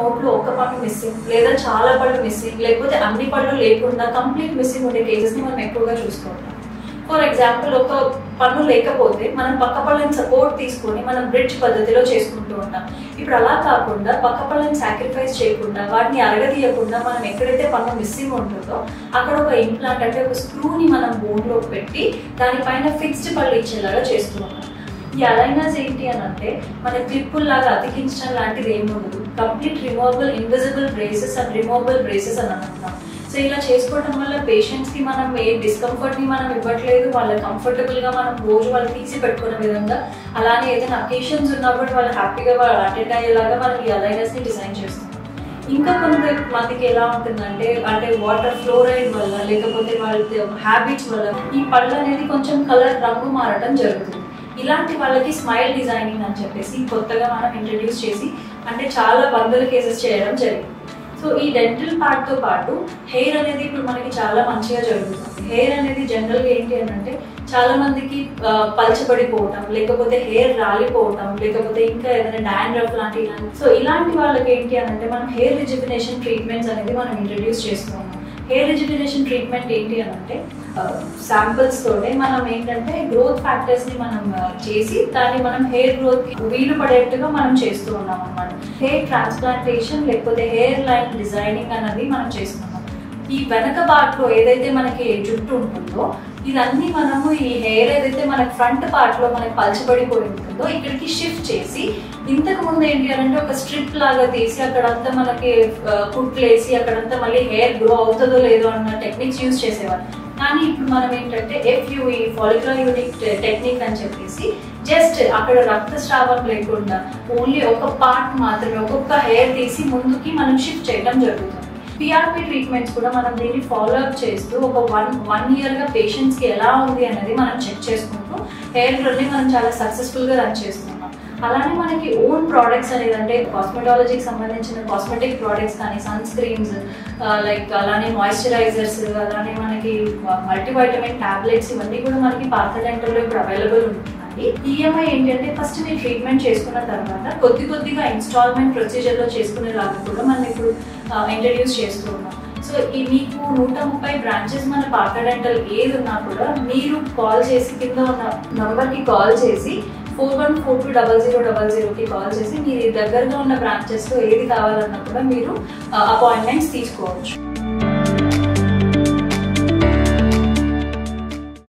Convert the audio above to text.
నోట్లో ఒక పన్ను మిస్సింగ్ లేదా చాలా పళ్ళు మిస్సింగ్ లేకపోతే అన్ని పళ్ళు లేకుండా కంప్లీట్ మిస్సింగ్ ఉండే కేసెస్ ని మనం ఎక్కువగా చూస్తూ ఉంటాం ఫర్ ఎగ్జాంపుల్ ఒక పన్ను లేకపోతే మనం పక్క పళ్ళని సపోర్ట్ తీసుకొని మనం బ్రిడ్జ్ పద్ధతిలో చేసుకుంటూ ఉంటాం ఇప్పుడు అలా కాకుండా పక్క పళ్ళని సాక్రిఫైస్ చేయకుండా వాటిని అరగదీయకుండా మనం ఎక్కడైతే పన్ను మిస్సింగ్ ఉంటుందో అక్కడ ఒక ఇంప్లాంట్ అంటే ఒక స్క్రూని మనం బోన్లో పెట్టి దానిపైన ఫిక్స్డ్ పళ్ళు ఇచ్చేలాగా చేస్తూ ఉంటాం ఈ అలైనర్స్ ఏంటి అని అంటే మన క్లిప్పుల్ లాగా అతికించడం లాంటిది ఏమి ఉండదు complete removable invisible braces and removable braces అని అంటున్నాం సో ఇలా చేసుకోవడం వల్ల పేషెంట్స్ కి మనం ఏ డిస్కంఫర్ట్ ని మనం ఇవ్వట్లేదు వాళ్ళ కంఫర్టబుల్ గా మనం రోజు వాళ్ళు తీసి పెట్టుకునే విధంగా అలానే ఏదైనా అకేషన్స్ ఉన్నప్పుడు వాళ్ళు హ్యాపీగా వాళ్ళు అటెండ్ అయ్యేలాగా మనం ఈ అలైనర్స్ ని డిజైన్ చేస్తున్నాం ఇంకా కొంత మందికి ఎలా ఉంటుందంటే అంటే వాటర్ ఫ్లోరైడ్ వల్ల లేకపోతే వాళ్ళ హ్యాబిట్స్ వల్ల ఈ పళ్ళు అనేది కొంచెం కలర్ రంగు మారడం జరుగుతుంది ఇలాంటి వాళ్ళకి స్మైల్ డిజైనింగ్ అని చెప్పేసి కొత్తగా మనం ఇంట్రడ్యూస్ చేసి అంటే చాలా వందల కేసెస్ చేయడం జరిగింది సో ఈ డెంటల్ పార్ట్ తో పాటు హెయిర్ అనేది ఇప్పుడు మనకి చాలా మంచిగా జరుగుతుంది హెయిర్ అనేది జనరల్ గా ఏంటి అని అంటే చాలా మందికి ఆ, పలచబడిపోవటం లేకపోతే హెయిర్ రాలిపోవటం లేకపోతే ఇంకా ఏదైనా డాండ్రఫ్ లాంటి ఇలాంటి సో ఇలాంటి వాళ్ళకి ఏంటి అని అంటే మనం హెయిర్ రిజిమినేషన్ ట్రీట్మెంట్స్ అనేది మనం ఇంట్రడ్యూస్ చేస్తున్నాం హెయిర్ రిజిమినేషన్ ట్రీట్మెంట్ ఏంటి అని అంటే శాంపిల్స్ తోనే మనం ఏంటంటే గ్రోత్ ఫ్యాక్టర్స్ ని మనం ఆ, చేసి దాన్ని మనం హెయిర్ గ్రోత్ వీలు పడేట్టుగా మనం చేస్తూ ఉన్నాం అనమాట హెయిర్ ట్రాన్స్ప్లాంటేషన్ లేకపోతే హెయిర్ లైన్ డిజైనింగ్ అన్నది మనం చేస్తున్నాం ఈ వెనక పార్ట్ లో ఏదైతే మనకి జుట్టు ఉంటుందో ఇదన్నీ మనము ఈ హెయిర్ ఏదైతే మనకి ఫ్రంట్ పార్ట్ లో మనకి పలచబడిపోయి ఉంటుందో ఇక్కడికి షిఫ్ట్ చేసి ఇంతకు ముందు ఏంటి అని అంటే ఒక స్ట్రిప్ లాగా తీసి అక్కడంతా మనకి ఆ, కుట్లేసి అక్కడంతా మళ్ళీ హెయిర్ గ్రో అవుతుందో లేదో అన్న టెక్నిక్స్ యూజ్ చేసేవారు కానీ ఇప్పుడు మనం ఏంటంటే ఎఫ్యూఈ ఫాలిక్యులర్ యూనిట్ టెక్నిక్ అని చెప్పేసి జస్ట్ అక్కడ రక్తస్రావం లేకుండా ఓన్లీ ఒక పార్ట్ మాత్రమే ఒక్కొక్క హెయిర్ తీసి ముందుకి మనం షిఫ్ట్ చేయడం జరుగుతుంది పిఆర్పి ట్రీట్మెంట్స్ కూడా మనం దీన్ని ఫాలో అప్ చేస్తూ ఒక వన్ వన్ ఇయర్ గా పేషెంట్స్ కి ఎలా ఉంది అనేది మనం చెక్ చేసుకుంటూ హెయిర్ గ్రోత్ ని మనం చాలా సక్సెస్ఫుల్ గా రన్ చేస్తున్నాం అలానే మనకి ఓన్ ప్రోడక్ట్స్ అనేది అంటే కాస్మెటాలజీకి సంబంధించిన కాస్మెటిక్ ప్రోడక్ట్స్ కానీ సన్ స్క్రీన్స్ లైక్ అలానే మాయిశ్చరైజర్స్ అలానే మనకి మల్టీవైటమిన్ టాబ్లెట్స్ ఇవన్నీ కూడా మనకి పార్థ డెంటల్లో ఇప్పుడు అవైలబుల్ ఉంటున్నాయి ఈఎంఐ ఏంటంటే ఫస్ట్ మీరు ట్రీట్మెంట్ చేసుకున్న తర్వాత కొద్ది కొద్దిగా ఇన్స్టాల్మెంట్ ప్రొసీజర్లో చేసుకునేలాగా కూడా మనం ఇప్పుడు ఇంట్రడ్యూస్ చేస్తూ ఉన్నాం సో ఈ మీకు నూట ముప్పై బ్రాంచెస్ మన పార్ట డెంటల్ ఏది ఉన్నా కూడా మీరు కాల్ చేసి కింద ఉన్న నంబర్కి కాల్ చేసి four one four two double zero double జీరోకి కాల్ చేసి మీరు ఈ దగ్గరగా ఉన్న బ్రాంచెస్లో ఏది కావాలన్నా కూడా మీరు అపాయింట్మెంట్స్ తీసుకోవచ్చు